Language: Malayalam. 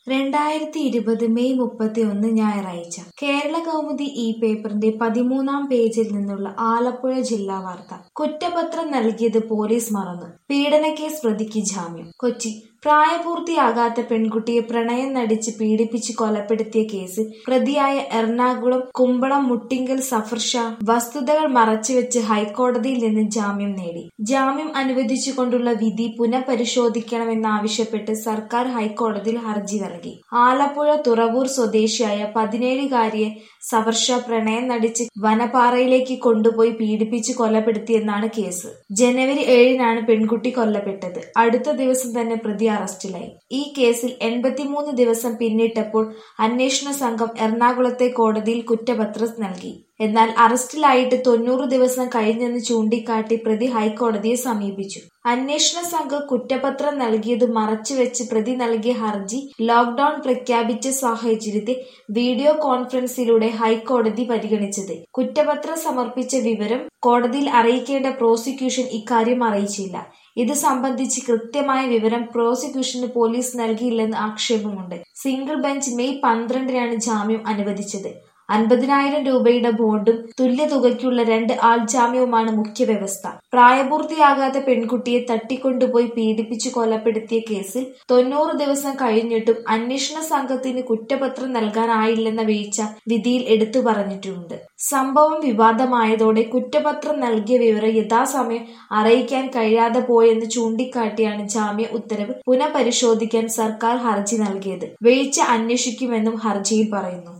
രണ്ടായിരത്തി ഇരുപത് മെയ് മുപ്പത്തിയൊന്ന് ഞായറാഴ്ച കേരള കൗമുദി ഈ പേപ്പറിന്റെ പതിമൂന്നാം പേജിൽ നിന്നുള്ള ആലപ്പുഴ ജില്ലാ വാർത്ത കുറ്റപത്രം നൽകിയത് പോലീസ് മറന്നു പീഡനക്കേസ് പ്രതിക്ക് ജാമ്യം കൊച്ചി പ്രായപൂർത്തിയാകാത്ത പെൺകുട്ടിയെ പ്രണയം നടിച്ച് പീഡിപ്പിച്ച് കൊലപ്പെടുത്തിയ കേസിൽ പ്രതിയായ എറണാകുളം കുമ്പളം മുട്ടിങ്കൽ സഫർ ഷാ വസ്തുതകൾ മറച്ചുവെച്ച് ഹൈക്കോടതിയിൽ നിന്ന് ജാമ്യം നേടി ജാമ്യം അനുവദിച്ചുകൊണ്ടുള്ള വിധി പുനഃപരിശോധിക്കണമെന്നാവശ്യപ്പെട്ട് സർക്കാർ ഹൈക്കോടതിയിൽ ഹർജി നൽകി ആലപ്പുഴ തുറവൂർ സ്വദേശിയായ പതിനേഴുകാരിയെ സഫർ ഷാ പ്രണയം നടിച്ച് വനപ്പാറയിലേക്ക് കൊണ്ടുപോയി പീഡിപ്പിച്ച് കൊലപ്പെടുത്തിയെന്നാണ് കേസ് ജനുവരി ഏഴിനാണ് പെൺകുട്ടി കൊല്ലപ്പെട്ടത് അടുത്ത ദിവസം തന്നെ പ്രതി അറസ്റ്റിലായി ഈ കേസിൽ എൺപത്തിമൂന്ന് ദിവസം പിന്നിട്ടപ്പോൾ അന്വേഷണ സംഘം എറണാകുളത്തെ കോടതിയിൽ കുറ്റപത്രം നൽകി എന്നാൽ അറസ്റ്റിലായിട്ട് തൊണ്ണൂറ് ദിവസം കഴിഞ്ഞെന്ന് ചൂണ്ടിക്കാട്ടി പ്രതി ഹൈക്കോടതിയെ സമീപിച്ചു അന്വേഷണ സംഘം കുറ്റപത്രം നൽകിയത് മറച്ചുവെച്ച് പ്രതി നൽകിയ ഹർജി ലോക്ഡൌൺ പ്രഖ്യാപിച്ച സാഹചര്യത്തിൽ വീഡിയോ കോൺഫറൻസിലൂടെ ഹൈക്കോടതി പരിഗണിച്ചത് കുറ്റപത്രം സമർപ്പിച്ച വിവരം കോടതിയിൽ അറിയിക്കേണ്ട പ്രോസിക്യൂഷൻ ഇക്കാര്യം അറിയിച്ചില്ല ഇത് സംബന്ധിച്ച് കൃത്യമായ വിവരം പ്രോസിക്യൂഷന് പോലീസ് നൽകിയില്ലെന്ന് ആക്ഷേപമുണ്ട് സിംഗിൾ ബെഞ്ച് മെയ് പന്ത്രണ്ടിനാണ് ജാമ്യം അനുവദിച്ചത് അൻപതിനായിരം രൂപയുടെ ബോണ്ടും തുല്യ തുകയ്ക്കുള്ള രണ്ട് ആൾ ജാമ്യവുമാണ് മുഖ്യ വ്യവസ്ഥ പ്രായപൂർത്തിയാകാത്ത പെൺകുട്ടിയെ തട്ടിക്കൊണ്ടുപോയി പീഡിപ്പിച്ചു കൊലപ്പെടുത്തിയ കേസിൽ തൊണ്ണൂറ് ദിവസം കഴിഞ്ഞിട്ടും അന്വേഷണ സംഘത്തിന് കുറ്റപത്രം നൽകാനായില്ലെന്ന വീഴ്ച വിധിയിൽ എടുത്തു പറഞ്ഞിട്ടുണ്ട് സംഭവം വിവാദമായതോടെ കുറ്റപത്രം നൽകിയ വിവരം യഥാസമയം അറിയിക്കാൻ കഴിയാതെ പോയെന്ന് ചൂണ്ടിക്കാട്ടിയാണ് ജാമ്യ ഉത്തരവ് പുനഃപരിശോധിക്കാൻ സർക്കാർ ഹർജി നൽകിയത് വീഴ്ച അന്വേഷിക്കുമെന്നും ഹർജിയിൽ പറയുന്നു